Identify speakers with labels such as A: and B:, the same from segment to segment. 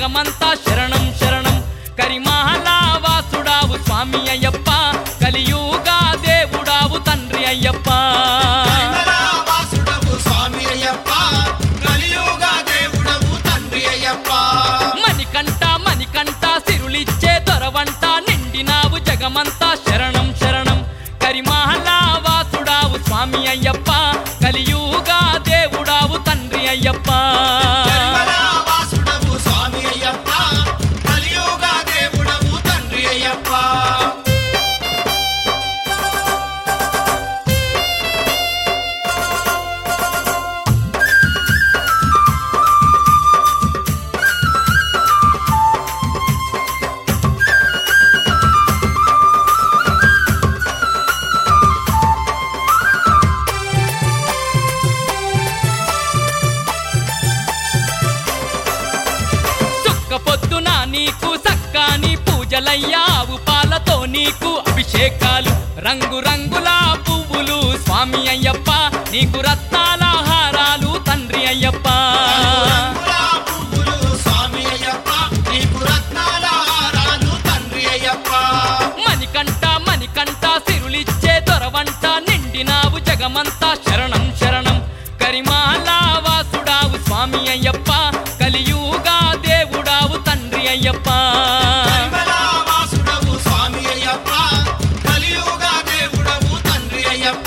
A: జగమంతా శరణం శరణం కరిమహలా వాసుడావు స్వామి అయ్యప్ప కలియుగా దేవుడావు తండ్రి అయ్యప్ప
B: వాసుడవు స్వామి అయ్యప్ప కలియుగ దేవుడవు తండ్రి అయ్యప్ప
A: మణికంఠ మణికంఠ సిరులిచ్చే దొరవంట నిండినావు జగమంతా శరణం శరణం కరిమహలా వాసుడావు స్వామి అయ్యప్ప కలియుగా దేవుడావు తండ్రి అయ్యప్ప
B: వాసుడవు స్వామి అయ్యప్ప కలియుగ దేవుడవు తండ్రి అయ్యప్ప
A: చుక్క పొద్దున నీకు సక్కాని పూజలయ్యావు పాలతో నీకు అభిషేకాలు రంగు రంగుల పువ్వులు స్వామి అయ్యప్ప నీకు రత్నాల హారాలు తండ్రి అయ్యప్ప
B: రంగుల పువ్వులు స్వామి అయ్యప్ప నీకు రత్నాల హారాలు తండ్రి అయ్యప్ప
A: మణికంఠ మణికంఠ సిరులిచ్చే దొరవంట నిండినావు జగమంతా శరణం శరణం కరిమాలా వాసుడావు స్వామి అయ్యప్ప కలియుగా దేవుడావు తండ్రి అయ్యప్ప
B: వాసుడవు స్వామి అయ్యప్ప కలియుగ దేవుడవు తండ్రి అయ్యప్ప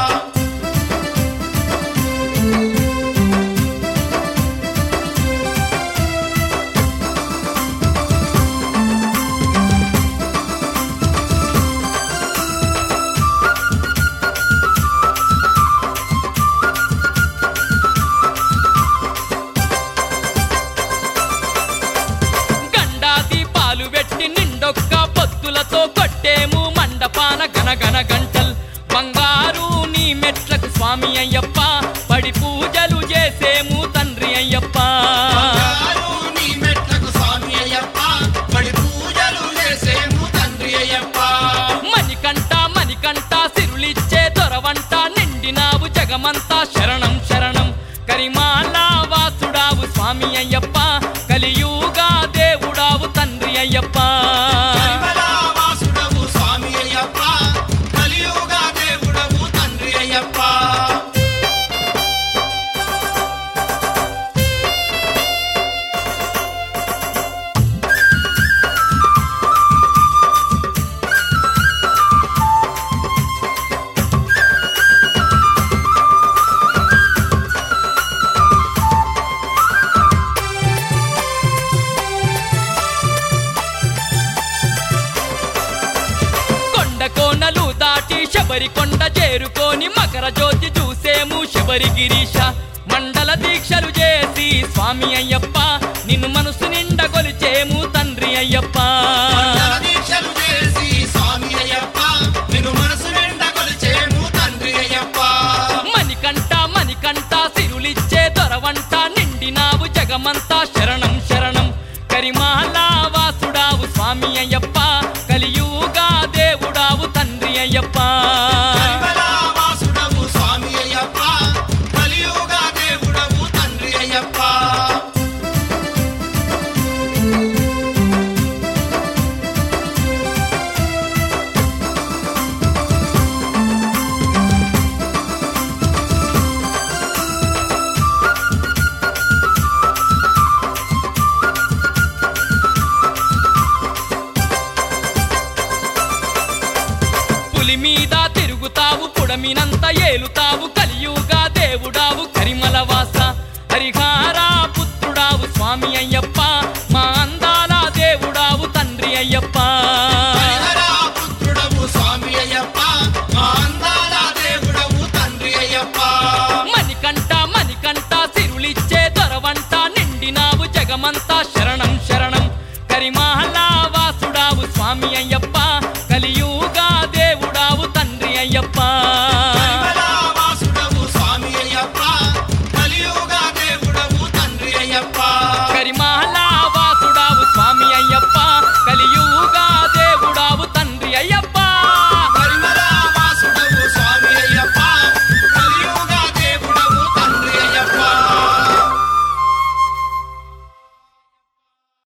A: గండా దీపాలు పెట్టి నిండొక్క పొత్తులతో కొట్టేము మండపాన గనగన గంటల్ బంగారు నీ మెట్లకు స్వామి అయ్యప్ప పడి పూజలు చేసేము తండ్రి అయ్యప్ప
B: బంగారు నీ మెట్లకు స్వామి అయ్యప్ప బడి పూజలు చేసేము తండ్రి అయ్యప్ప
A: మణికంఠ మణికంఠ సిరులిచ్చే దొరవంట నిండినావు జగమంతా శరణం శరణం కరిమాలా వాసుడావు స్వామి అయ్యప్ప కలియుగా దేవుడావు తండ్రి అయ్యప్ప
B: వాసుడవు స్వామి అయ్యప్ప కలియుగ దేవుడవు తండ్రి అయ్యప్ప
A: కొండ కోనలు దాటి శబరి కొండ చేరుకొని మకర జ్యోతి చూసేము శబరి గిరీశ మండల దీక్షలు చేసి స్వామి అయ్యప్ప నిన్ను మనసు నిండా కొలిచేము తండ్రి అయ్యప్ప
B: మండల దీక్షలు చేసి స్వామి అయ్యప్ప నిన్ను మనసు నిండా కొలిచేము తండ్రి అయ్యప్ప
A: మణికంఠ మణికంఠ సిరులిచ్చే దొరవంట నిండినావు జగమంతా శరణం శరణం కరిమాలా వాసుడావు స్వామి అయ్యప్ప కలియుగా దేవుడావు తండ్రి అయ్యప్ప
B: వాసుడవు స్వామి అయ్యప్ప కలియుగ దేవుడవు తండ్రి అయ్యప్ప
A: పులి మీద తిరుగుతావు పుడమినంత ఏలుతావు కలియుగా దేవుడావు కరిమల వాస